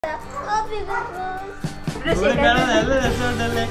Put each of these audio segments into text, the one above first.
ഇവിടെ കാണാൻ നല്ല രസമുണ്ടല്ലേ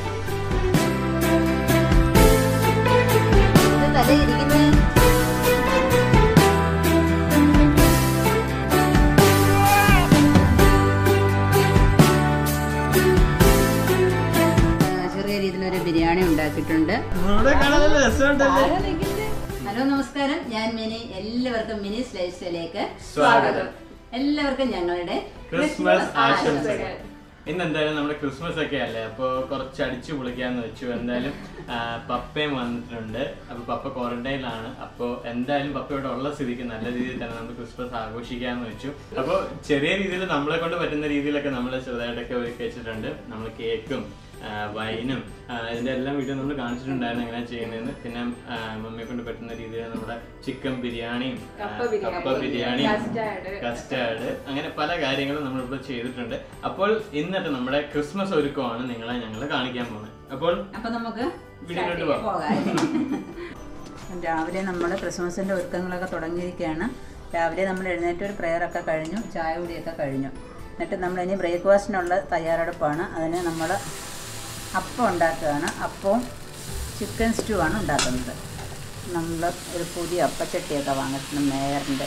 ചെറിയ രീതിയിലൊരു ബിരിയാണി ഉണ്ടാക്കിയിട്ടുണ്ട് ഇവിടെ കാണാൻ നല്ല രസമുണ്ടല്ലേ ഹലോ നമസ്കാരം ഞാൻ മിനി എല്ലാവർക്കും മിനി ലൈഫ് സ്റ്റൈലിലേക്ക് സ്വാഗതം. എല്ലാവർക്കും ഞങ്ങളുടെ ക്രിസ്മസ് ആശംസകൾ ഇന്ന് എന്തായാലും നമ്മുടെ ക്രിസ്മസ് ഒക്കെ അല്ലേ അപ്പൊ കുറച്ച് അടിച്ചു പൊളിക്കാന്ന് വെച്ചു എന്തായാലും ആ, പപ്പയും വന്നിട്ടുണ്ട് അപ്പൊ പപ്പ ക്വാറന്റൈനിലാണ് അപ്പൊ എന്തായാലും പപ്പ ഇവിടെ ഉള്ള സ്ഥിതിക്ക് നല്ല രീതിയിൽ തന്നെ നമുക്ക് ക്രിസ്മസ് ആഘോഷിക്കാന്ന് വെച്ചു അപ്പൊ ചെറിയ രീതിയിൽ നമ്മളെ കൊണ്ട് പറ്റുന്ന രീതിയിലൊക്കെ നമ്മൾ ചെറുതായിട്ടൊക്കെ ഒരുക്കി വെച്ചിട്ടുണ്ട് നമ്മൾ കേക്കും ആ, വൈനും ആ, ഇതിന്റെ എല്ലാം വീഡിയോ നമ്മൾ കാണിച്ചിട്ടുണ്ടായിരുന്നു എങ്ങനെ ചെയ്യുന്നതെന്ന് പിന്നെ ആ, മമ്മിയെ കൊണ്ട് പറ്റുന്ന രീതിയിൽ നമ്മുടെ ചിക്കൻ ബിരിയാണിയും ആ, കപ്പ ബിരിയാണിയും കസ്റ്റാർഡ് അങ്ങനെ പല കാര്യങ്ങളും നമ്മളിപ്പോൾ ചെയ്തിട്ടുണ്ട് അപ്പോൾ ഇന്നത്തെ നമ്മുടെ ക്രിസ്മസ് ഒരുക്കമാണ് നിങ്ങളെ ഞങ്ങൾ കാണിക്കാൻ പോകുന്നത് അപ്പോൾ അപ്പൊ നമുക്ക് വീട്ടിലോട്ട് പോകാം പോകാം രാവിലെ നമ്മൾ ക്രിസ്മസിന്റെ ഒരുക്കങ്ങളൊക്കെ തുടങ്ങിയിരിക്കുകയാണ് രാവിലെ നമ്മൾ എഴുന്നേറ്റ് ഒരു prayer ഒക്കെ കഴിഞ്ഞു ചായ കുടിയൊക്കെ കഴിഞ്ഞു എന്നിട്ട് നമ്മൾ ഇനി ബ്രേക്ക്ഫാസ്റ്റിനുള്ള തയ്യാറെടുപ്പാണ് അതിന് നമ്മൾ അപ്പം ഉണ്ടാക്കുകയാണ് അപ്പവും ചിക്കൻ സ്റ്റൂ ആണ് ഉണ്ടാക്കുന്നത് നമ്മൾ ഒരു പുതിയ അപ്പച്ചട്ടിയൊക്കെ വാങ്ങിച്ചിട്ടുണ്ട് മേയറിൻ്റെ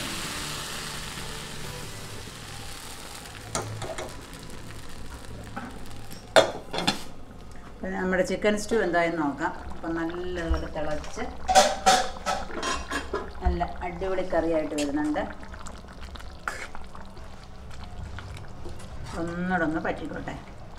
പിന്നെ നമ്മുടെ ചിക്കൻ സ്റ്റൂ എന്തായെന്ന് നോക്കാം അപ്പം നല്ലതുപോലെ തിളച്ച് നല്ല അടിപൊളി കറിയായിട്ട് വരുന്നുണ്ട് ഒന്നുകൂടെ ഒന്ന് പറ്റിക്കോട്ടെ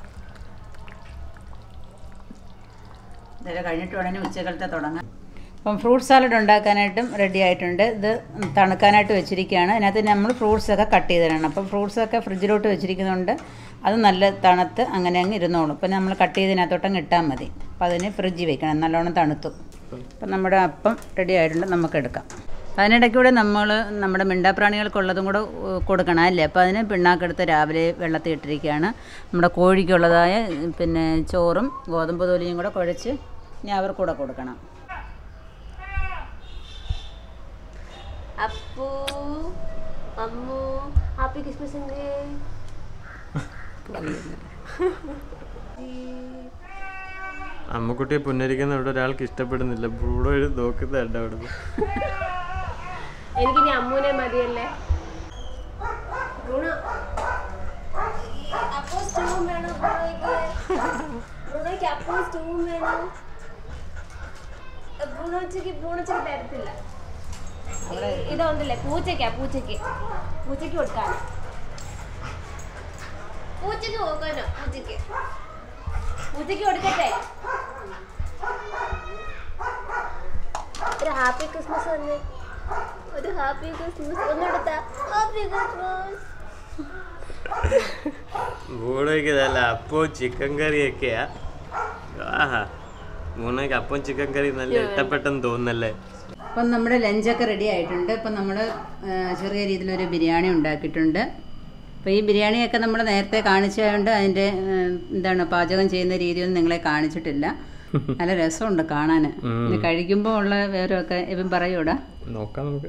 ഇതൊക്കെ കഴിഞ്ഞിട്ട് ഉടനെ ഉച്ചകാലത്തെ തുടങ്ങാം അപ്പം ഫ്രൂട്ട് സാലഡ് ഉണ്ടാക്കാനായിട്ടും റെഡി ആയിട്ടുണ്ട് ഇത് തണുക്കാനായിട്ട് വെച്ചിരിക്കുകയാണ് അതിനകത്ത് നമ്മൾ ഫ്രൂട്ട്സ് ഒക്കെ കട്ട് ചെയ്തിടണം അപ്പം ഫ്രൂട്ട്സ് ഒക്കെ ഫ്രിഡ്ജിലോട്ട് വെച്ചിരിക്കുന്നുണ്ട് അത് നല്ല തണുത്ത് അങ്ങനെ അങ്ങ് ഇരുന്നോളും അപ്പം നമ്മൾ കട്ട് ചെയ്തതിനകത്തോട്ടങ്ങ് ഇട്ടാൽ മതി അപ്പം അതിന് ഫ്രിഡ്ജിൽ വെക്കണം നല്ലോണം തണുത്തു അപ്പം നമ്മുടെ അപ്പം റെഡി ആയിട്ടുണ്ട് നമുക്ക് എടുക്കാം അതിനിടയ്ക്കൂടെ നമ്മൾ നമ്മുടെ മിണ്ടാപ്രാണികൾക്കുള്ളതും കൂടെ ഉ, കൊടുക്കണം അല്ലേ അപ്പോൾ അതിന് പിണ്ണാക്കെടുത്ത് രാവിലെ വെള്ളത്തിൽ ഇട്ടിരിക്കുകയാണ് നമ്മുടെ കോഴിക്കുള്ളതായ പിന്നെ ചോറും ഗോതമ്പ് തൊലിയും കൂടെ കുഴച്ച് ഇനി അവർക്കൂടെ കൊടുക്കണം അപ്പു അമ്മു ഹാപ്പി ക്രിസ്മസ് ഉണ്ട് അമ്മക്കുട്ടിയെ പുന്നരിക്കുന്ന ഇവിടെ ഒരാൾക്ക് ഇഷ്ടപ്പെടുന്നില്ല ബ്രൂഡോ ഒരു നോക്കുന്നുണ്ട് അവിടെ എനിക്കിനി അമ്മുനെ മതിയല്ലേ ബ്രൂണോ അപ്പോ സ്റ്റൂവും വേണം ബ്രൂണോയ്ക്ക് ബ്രൂണോയ്ക്ക് അപ്പോ സ്റ്റൂവും വേണം ബ്രൂണോച്ചയ്ക്ക് ബ്രൂണോച്ചയ്ക്ക് തരത്തില്ല ഇതുണ്ടല്ലേ പൂച്ചയ്ക്കാ പൂച്ചയ്ക്ക് പൂച്ചയ്ക്ക് കൊടുക്കാൻ പൂച്ചയ്ക്ക് കൊടുക്കാനോ പൂച്ചയ്ക്ക് പൂച്ചയ്ക്ക് കൊടുക്കട്ടെ ഒരു ഹാപ്പി ക്രിസ്മസ് തന്നെ ഒരു ഹാപ്പി ക്രിസ്മസ് ഒന്നെടുത്താ ഹാപ്പി ക്രിസ്മസ് ബ്രൂഡോയ്ക്ക് ഇതല്ല അപ്പവും ചിക്കൻ കറിയൊക്കെയാ ആഹാ മൂന്നേക്ക് അപ്പവും ചിക്കൻ കറി നല്ല ഇഷ്ടപ്പെട്ടെന്ന് തോന്നുന്നല്ലേ അപ്പം നമ്മുടെ ലഞ്ചൊക്കെ റെഡി ആയിട്ടുണ്ട് ഇപ്പം നമ്മൾ ചെറിയ രീതിയിലൊരു ബിരിയാണി ഉണ്ടാക്കിയിട്ടുണ്ട് അപ്പോൾ ഈ ബിരിയാണിയൊക്കെ നമ്മൾ നേരത്തെ കാണിച്ചതുകൊണ്ട് അതിൻ്റെ എന്താണ് പാചകം ചെയ്യുന്ന രീതിയൊന്നും നിങ്ങളെ കാണിച്ചിട്ടില്ല നല്ല രസമുണ്ട് കാണാൻ ഇനി കഴിക്കുമ്പോൾ ഉള്ള വിവരമൊക്കെ ഇവൻ പറയൂടാ നോക്കാം നമുക്ക്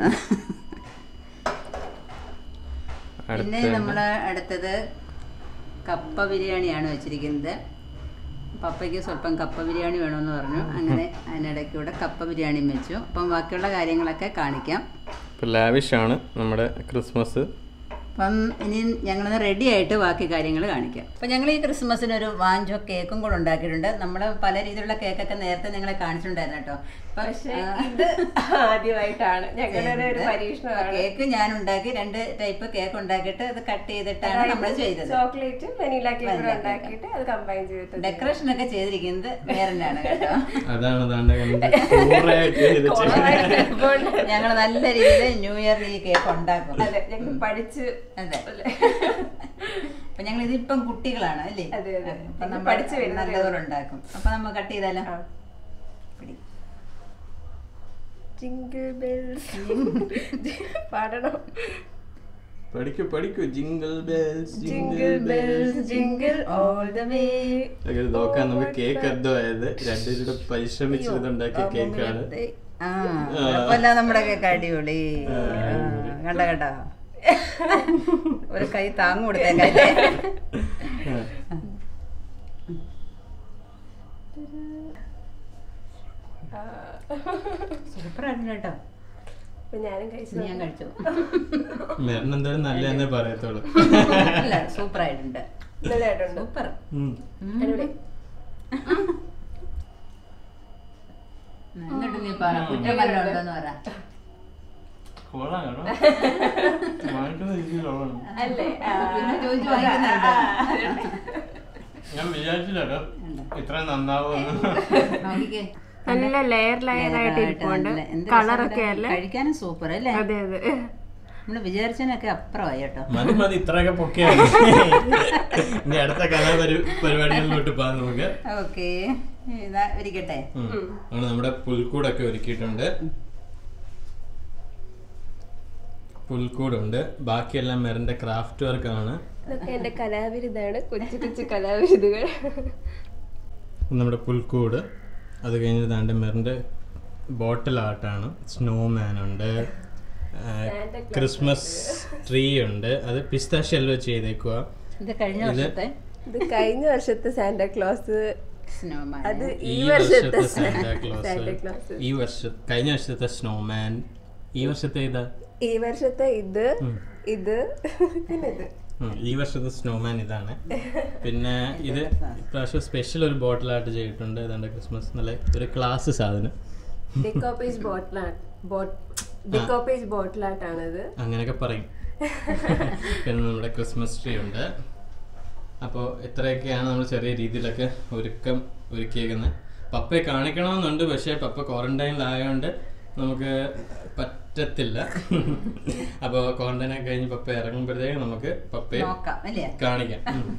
പിന്നെ നമ്മൾ അടുത്തത് കപ്പ ബിരിയാണിയാണ് വെച്ചിരിക്കുന്നത് പപ്പയ്ക്ക് സ്വല്പം കപ്പ ബിരിയാണി വേണമെന്ന് പറഞ്ഞു അങ്ങനെ അതിനിടയ്ക്കൂടെ കപ്പ ബിരിയാണിയും വെച്ചു അപ്പം ബാക്കിയുള്ള കാര്യങ്ങളൊക്കെ കാണിക്കാം ഇപ്പൊ ലാവിഷാണ് നമ്മുടെ ക്രിസ്മസ് അപ്പം ഇനി ഞങ്ങളൊന്ന് റെഡി ആയിട്ട് ബാക്കി കാര്യങ്ങൾ കാണിക്കാം അപ്പം ഞങ്ങൾ ഈ ക്രിസ്മസിന് ഒരു വാഞ്ചോ കേക്കും കൂടെ ഉണ്ടാക്കിയിട്ടുണ്ട് നമ്മൾ പല രീതിയിലുള്ള കേക്കൊക്കെ നേരത്തെ നിങ്ങളെ കാണിച്ചിട്ടുണ്ടായിരുന്നു കേട്ടോ അപ്പം, ആ, ഇത് ആദ്യമായിട്ടാണ് ഞങ്ങളുടെ ഒരു പരീക്ഷണമാണ് കേക്ക് ഞാൻ ഉണ്ടാക്കി രണ്ട് ടൈപ്പ് കേക്ക് ഉണ്ടാക്കിയിട്ട് അത് കട്ട് ചെയ്തിട്ടാണ് നമ്മൾ ചെയ്തത് ചോക്ലേറ്റ് വെനില കേക്ക് കൂടെ ഉണ്ടാക്കിയിട്ട് അത് കമ്പൈൻ ചെയ്തിട്ട് ഡെക്കറേഷൻ ഒക്കെ ചെയ്തിരിക്കുന്നത് വേറെന്നാണ് കേട്ടോ അതാണ് അതാണ്ട് കണ്ട് ഞങ്ങൾ നല്ല രീതിയിൽ ന്യൂ ഇയർ ഈ കേക്ക് ഉണ്ടാക്കും അതെ ഞങ്ങൾ പഠിച്ച് അതെ അപ്പൊ ഞങ്ങൾ ഇതിപ്പം കുട്ടികളാണ് അല്ലേ അതെ, അതെ. അപ്പൊ ഞങ്ങൾ നമ്മൾ പഠിച്ച് വരുന്നതേ നല്ലതുപോലെ ഉണ്ടാക്കും അപ്പൊ നമ്മൾ കട്ട് ചെയ്താലോ ആ. പിടി. ജിങ്കിൾ ബെൽസ് പാടണം പഠിക്കൂ പഠിക്കൂ jingle bells jingle bells jingle all the way അങ്ങനെ നോക്കാം നമുക്ക് കേക്ക് എന്തോ ആയത് രണ്ടുപേരുടെ പരിശ്രമിച്ചിരുന്നുണ്ടാക്കിയ കേക്കാണ് ആ കുഴപ്പമില്ല നമ്മുടെ കേക്ക് അടിപൊളി ആ, കണ്ട കേട്ടോ ഒരു കൈ താങ്ങ് കൊടുത്തേക്കല്ലേ സൂപ്പറായിട്ടുണ്ട് കേട്ടോ അപ്പൊ ഞാനും കഴിച്ചു ഇനി ഞാൻ കഴിച്ചു മെറിന് എന്തായാലും നല്ല തന്നെ പറയത്തുള്ളൂ അല്ല സൂപ്പറായിട്ടുണ്ട് നല്ലതായിട്ടുണ്ട് സൂപ്പർ ഉം. അടിപൊളി എന്നിട്ട് നീ പറ കുറ്റം വല്ലതും ഉണ്ടോന്ന് പറ കൊള്ളാം കേട്ടോ. വാങ്ങിക്കുന്ന രീതിയിലുള്ളതാണ്. അല്ലേ പിന്നെ ചോദിച്ചു വാങ്ങിക്കുന്നുണ്ടോ ഞാൻ വിചാരിച്ചില്ല കേട്ടോ ഇത്ര നന്നാവുമെന്ന് നോക്കിക്കേ നല്ല ലെയർ ലെയർ ആയിട്ട് ഇരിപ്പുണ്ട് നല്ല- എന്ത് കളറൊക്കെ രസമുണ്ട്. അല്ലേ കഴിക്കാനും സൂപ്പർ അല്ലേ അതെ അതെ നമ്മള് വിചാരിച്ചതിനൊക്കെ അപ്പുറമായി കേട്ടോ മതി മതി ഇത്രയൊക്കെ പൊക്കിയാണ് ഇനി അടുത്ത കലാപരി പരിപാടികളിലോട്ട് പോകാൻ നമുക്ക് ഓക്കെ ഇതാ ഇരിക്കട്ടെ ഉം. അങ്ങനെ നമ്മുടെ പുൽക്കൂടൊക്കെ ഒരുക്കിയിട്ടുണ്ട് പുൽക്കൂടുണ്ട് ബാക്കിയെല്ലാം മെറിന്റെ ക്രാഫ്റ്റ് വർക്ക് ആണ് ഇതൊക്കെ എന്റെ കലാവിരുതാണ് കൊച്ചു കൊച്ചു കലാവിരുതുകൾ നമ്മുടെ പുൽക്കൂട് അത് കഴിഞ്ഞ് ദാണ്ട് മെറിന്റെ ബോട്ടിൽ ആർട്ടാണ് സ്നോമാൻ ഉണ്ട് ക്രിസ്മസ് ട്രീ ഉണ്ട് അത് പിസ്താഷ്യൽ വെച്ച് ചെയ്തേക്കുക ഇത് കഴിഞ്ഞ ഇത് വർഷത്തെ ഇത് കഴിഞ്ഞ വർഷത്തെ സാന്റാക്ലോസ് സ്നോമാൻ അത് ഈ ഈ വർഷത്തെ വർഷത്തെ സാന്റാ ക്ലോസ് സാന്റാക്ലോസ് ഈ വർഷ കഴിഞ്ഞ വർഷത്തെ സ്നോമാൻ ഈ വർഷത്തെ ഇതാ ഈ വർഷത്തെ ഇത് ഇത് പിന്നെ ഇത് ഉം, ഈ വർഷത്തെ സ്നോമാൻ ഇതാണ് പിന്നെ ഇത് ഇപ്രാവശ്യം സ്പെഷ്യൽ ഒരു ബോട്ടിലായിട്ട് ചെയ്തിട്ടുണ്ട് ഏതാണ്ട് ക്രിസ്മസ് നല്ല ഒരു ക്ലാസ് സാധനം ഡിക്കോപ്പേജ് ബോട്ടിലാണ് ഡിക്കോപ്പേജ് ബോട്ടിലായിട്ടാണിത് അങ്ങനെയൊക്കെ പറയും പിന്നെ നമ്മുടെ ക്രിസ്മസ് ട്രീ ഉണ്ട് അപ്പോൾ ഇത്രയൊക്കെയാണ് നമ്മൾ ചെറിയ രീതിയിലൊക്കെ ഒരുക്കം ഒരുക്കിയേക്കുന്നത് പപ്പയെ കാണിക്കണമെന്നുണ്ട് പക്ഷേ പപ്പ ക്വാറന്റൈനിലായതുകൊണ്ട് നമുക്ക് പറ്റത്തില്ല അപ്പോൾ ക്വാറന്റൈനൊക്കെ കഴിഞ്ഞ് പപ്പ ഇറങ്ങുമ്പോഴത്തേക്ക് നമുക്ക് പപ്പയെ നോക്കാം അല്ലേ കാണിക്കാം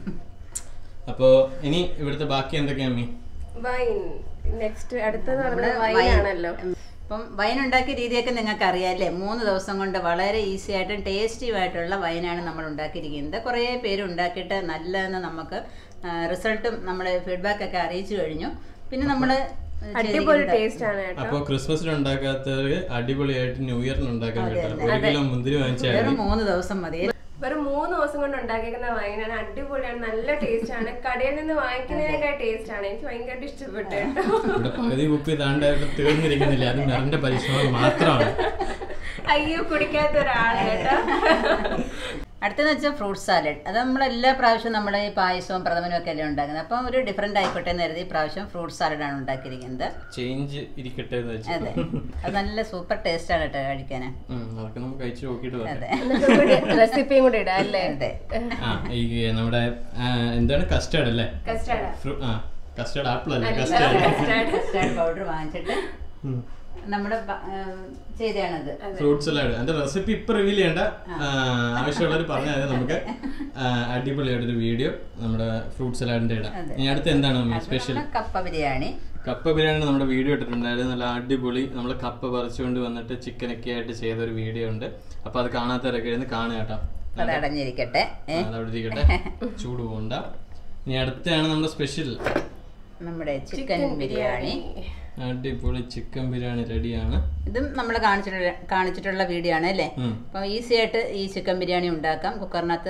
അപ്പോൾ ഇനി ഇവിടുത്തെ ബാക്കി എന്തൊക്കെയാ അമ്മി വൈൻ നെക്സ്റ്റ് അടുത്തെന്ന് പറഞ്ഞാൽ നമ്മുടെ വൈൻ വൈൻ. ആണല്ലോ ഇപ്പം വൈൻ ഉണ്ടാക്കിയ രീതിയൊക്കെ നിങ്ങൾക്ക് അറിയാം അല്ലേ മൂന്ന് ദിവസം കൊണ്ട് വളരെ ഈസി ആയിട്ടും ടേസ്റ്റിയും ആയിട്ടുള്ള വൈനാണ് നമ്മൾ ഉണ്ടാക്കിയിരിക്കുന്നത് കുറേ പേര് ഉണ്ടാക്കിയിട്ട് നല്ലതെന്ന് നമുക്ക് റിസൾട്ടും നമ്മുടെ ഫീഡ്ബാക്ക് ഒക്കെ അറിയിച്ചു കഴിഞ്ഞു പിന്നെ നമ്മൾ അടിപൊളി ടേസ്റ്റ് ആണ് കേട്ടോ അപ്പോൾ ക്രിസ്മസിന് ഉണ്ടാക്കാത്തവര് അടിപൊളിയായിട്ട് ന്യൂ ഇയറിന് ഉണ്ടാക്കാൻ കിട്ടും ഒരു കിലോ മുന്തിരി വാങ്ങിച്ചാൽ വെറും മൂന്ന് ദിവസം മതി വെറും മൂന്ന് ദിവസം കൊണ്ട് ഉണ്ടാക്കിയിരിക്കുന്ന വൈനാണ് അടിപൊളിയാണ് നല്ല ടേസ്റ്റ് ആണ് കടയിൽ നിന്ന് വാങ്ങിക്കുന്നതിനേക്കാൾ ടേസ്റ്റ് ആണ് എനിക്ക് ഭയങ്കരമായിട്ട് ഇഷ്ടപ്പെട്ടു കേട്ടോ ഇവിടെ പകുതി കുപ്പി താണ്ടായിട്ട് തീർന്നിരിക്കുന്നില്ല അത് മെറിന്റെ പരിശ്രമം മാത്രമാണ് അയ്യോ കുടിക്കാത്ത ഒരാള് കേട്ടോ അടുത്തെന്ന് വെച്ചാൽ ഫ്രൂട്ട് സാലഡ് അത് നമ്മൾ എല്ലാ പ്രാവശ്യവും നമ്മൾ ഈ പായസവും പ്രഥമനും ഒക്കെ അല്ലേ ഉണ്ടാക്കുന്നത് അപ്പം ഒരു ഡിഫറെൻ്റ് ആയിക്കോട്ടെ എന്ന് കരുതി ഈ പ്രാവശ്യം ഫ്രൂട്ട് സാലഡാണ് ഉണ്ടാക്കിയിരിക്കുന്നത് ചേഞ്ച് ഇരിക്കട്ടെ എന്ന് വെച്ച് അതെ അത് നല്ല സൂപ്പർ ടേസ്റ്റാണ് കേട്ടോ കഴിക്കാൻ ഉം, അതൊക്കെ നമുക്ക് കഴിച്ചു നോക്കിയിട്ട് അതെ പറയാം എന്നിട്ട് റെസിപ്പിയും കൂടെ ഇടാം അല്ലേ അതെ ആ ഈ നമ്മുടെ ആ, എന്താണ് കസ്റ്റേർഡ് അല്ലേ കസ്റ്റാർഡ് ഫ്രു- ആ കസ്റ്റേർഡ് ആപ്പിൾ അല്ലേ കസ്റ്റേർഡ് കസ്റ്റാർഡ് പൗഡർ വാങ്ങിച്ചിട്ട് നമ്മുടെ ചെയ്തതാണത് ഫ്രൂട്ട് സലാഡ് അതിന്റെ റെസിപ്പി ഇപ്പൊ റിവീൽ ചെയ്യണ്ട ആ, ആവശ്യമുള്ളവർ പറഞ്ഞാൽ മതി നമുക്ക് ആ, അടിപൊളിയായിട്ടൊരു വീഡിയോ നമ്മുടെ ഫ്രൂട്ട് സലാഡിന്റെ ഇടാം അതെ. ഇനി അടുത്ത് എന്താണ് സ്പെഷ്യൽ കപ്പ ബിരിയാണി കപ്പ ബിരിയാണി നമ്മുടെ വീഡിയോ ഇട്ടിട്ടുണ്ടായിരുന്നു നല്ല അടിപൊളി നമ്മൾ കപ്പ പറിച്ചുകൊണ്ട് വന്നിട്ട് ചിക്കനൊക്കെ ആയിട്ട് ചെയ്ത ഒരു വീഡിയോ ഉണ്ട് അപ്പൊ അത് കാണാത്തവരൊക്കെ ഇരുന്ന് കാണുക കേട്ടോ അത് അടഞ്ഞിരിക്കട്ടെ ഏ? അതവിടെ ഇരിക്കട്ടെ ചൂട് പോകണ്ട ഇനി അടുത്താണ് നമ്മുടെ സ്പെഷ്യൽ നമ്മുടെ ചിക്കൻ ബിരിയാണി അടിപൊളി ചിക്കൻ ബിരിയാണി റെഡിയാണ് ഇതും നമ്മൾ കാണിച്ചിട്ടുള്ള കാണിച്ചിട്ടുള്ള വീഡിയോ ആണ് അല്ലേ ഉം. അപ്പം ഈസി ആയിട്ട് ഈ ചിക്കൻ ബിരിയാണി ഉണ്ടാക്കാം കുക്കറിനകത്ത്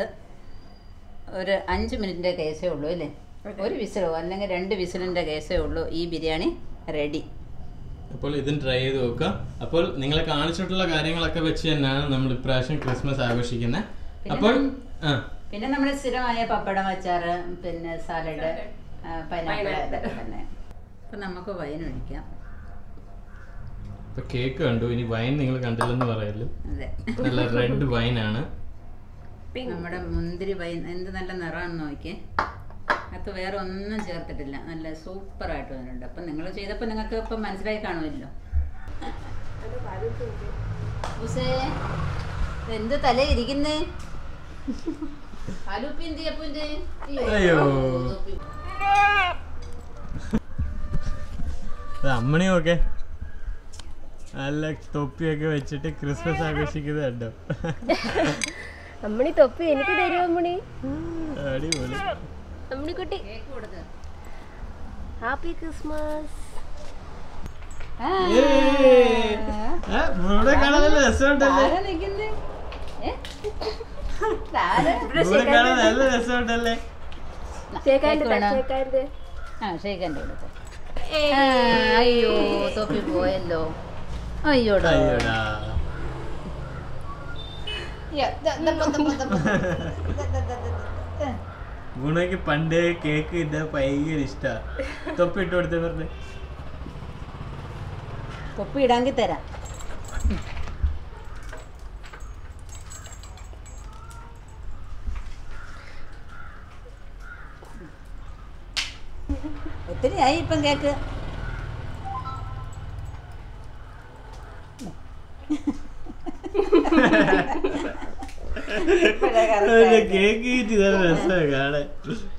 ഒരു അഞ്ച് മിനിറ്റിൻ്റെ കേസേ ഉള്ളൂ അല്ലേ ഒരു വിസിലോ അല്ലെങ്കിൽ രണ്ട് വിസിലിൻ്റെ കേസേ ഉള്ളൂ ഈ ബിരിയാണി റെഡി അപ്പോൾ ഇതും ട്രൈ ചെയ്ത് നോക്കുക അപ്പോൾ നിങ്ങളെ കാണിച്ചിട്ടുള്ള കാര്യങ്ങളൊക്കെ വെച്ച് തന്നെയാണ് നമ്മൾ ഇപ്രാവശ്യം ക്രിസ്മസ് ആഘോഷിക്കുന്നത് അപ്പോൾ ആ പിന്നെ നമ്മുടെ സ്ഥിരമായ പപ്പടം അച്ചാറ് പിന്നെ സാലഡ് പൈനാപ്പിൾ Pineapple. ഇതൊക്കെ തന്നെ അപ്പം നമുക്ക് വൈൻ ഒഴിക്കാം ഇപ്പൊ കേക്ക് കണ്ടു ഇനി വൈൻ നിങ്ങൾ കണ്ടില്ലെന്ന് പറയല്ലോ അതെ നല്ല റെഡ് വൈനാണ് Pink. നമ്മുടെ മുന്തിരി വൈൻ എന്ത് നല്ല നിറമാണെന്ന് നോക്കിയേ അത് വേറെ ഒന്നും ചേർത്തിട്ടില്ല നല്ല സൂപ്പറായിട്ട് വന്നിട്ടുണ്ട് അപ്പം നിങ്ങൾ ചെയ്തപ്പോൾ നിങ്ങൾക്ക് ഇപ്പം മനസ്സിലായി കാണുമല്ലോ അത് പഴുത്തുണ്ട്. ഉസേ എന്ത് തല ഇരിക്കുന്നേ ആലുപ്പി എന്ത് അപ്പുന്റെ അയ്യോ. അമ്മണിയൊക്കെ നല്ല തൊപ്പിയൊക്കെ വെച്ചിട്ട് ക്രിസ്മസ് ആഘോഷിക്കുന്നത് കണ്ടോ അമ്മണി തൊപ്പി എനിക്ക് തരുമോ അമ്മണി അടിപൊളി അമ്മണിക്കുട്ടി കേക്ക് കൊടുക്ക് ഹാപ്പി ക്രിസ്മസ് ആ. ആ, ഇവിടെ കാണാൻ നല്ല രസമുണ്ടല്ലേ ആരാ നിക്കുന്നെ? ഏ? ആരാ? ഇവിടെ കാണാൻ നല്ല രസമുണ്ടല്ലേ ചേക്കാൻ്റെ കേക്ക് വേണോ? ചേക്കാൻ്റെ ആ ഷെയ്ക്കൻ്റെ കൊടുത്ത് ആ, അയ്യോ തൊപ്പി പോയല്ലോ അയ്യോടാ അയ്യോടാ ഗുണയ്ക്ക് പണ്ടേ കേക്ക് ഇട്ട ഭയങ്കര ഇഷ്ടാ തൊപ്പി ഇട്ട് കൊടുത്തേ പറഞ്ഞേ തൊപ്പി ഇടാങ്കി തരാം ഒത്തിരി ആയി ഇപ്പം കേക്ക് കേക്ക് കിട്ടി നല്ല രസമാണ് കാണാൻ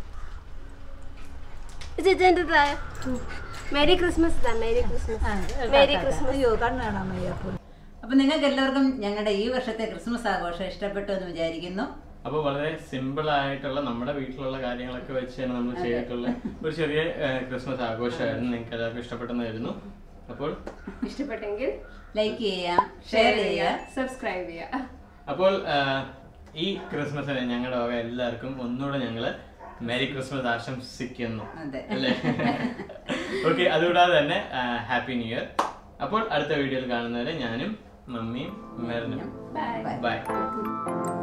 മേരി ക്രിസ്മസ് താ മേരി ക്രിസ്മസ് മേരി ക്രിസ്മസ് അയ്യോ കണ്ണ് കാണാൻ വയ്യ അപ്പം നിങ്ങൾക്ക് എല്ലാവർക്കും ഞങ്ങളുടെ ഈ വർഷത്തെ ക്രിസ്മസ് ആഘോഷം ഇഷ്ടപ്പെട്ടു എന്ന് വിചാരിക്കുന്നു അപ്പൊ വളരെ സിമ്പിൾ ആയിട്ടുള്ള നമ്മുടെ വീട്ടിലുള്ള കാര്യങ്ങളൊക്കെ വെച്ചാണ് നമ്മൾ ചെയ്തിട്ടുള്ള ഒരു ചെറിയ ഏഹ്, ക്രിസ്മസ് ആഘോഷമായിരുന്നു നിങ്ങൾക്ക് എല്ലാവർക്കും ഇഷ്ടപ്പെട്ടെന്ന് കരുതുന്നു അപ്പോൾ ഇഷ്ടപ്പെട്ടെങ്കിൽ ലൈക്ക് ചെയ്യാം ഷെയർ ചെയ്യുക സബ്സ്ക്രൈബ് ചെയ്യുക അപ്പോൾ ആഹ്, ഈ ക്രിസ്മസിന് ഞങ്ങളുടെ വക എല്ലാവർക്കും ഒന്നുകൂടെ ഞങ്ങള് മേരി ക്രിസ്മസ് ആശംസിക്കുന്നു അതെ. അല്ലേ ഓക്കെ അതുകൂടാതെ തന്നെ ഹാപ്പി ന്യൂ ഇയർ അപ്പോൾ അടുത്ത വീഡിയോയിൽ കാണുന്നവരെ ഞാനും മമ്മിയും മെറിനും ബൈ ബൈ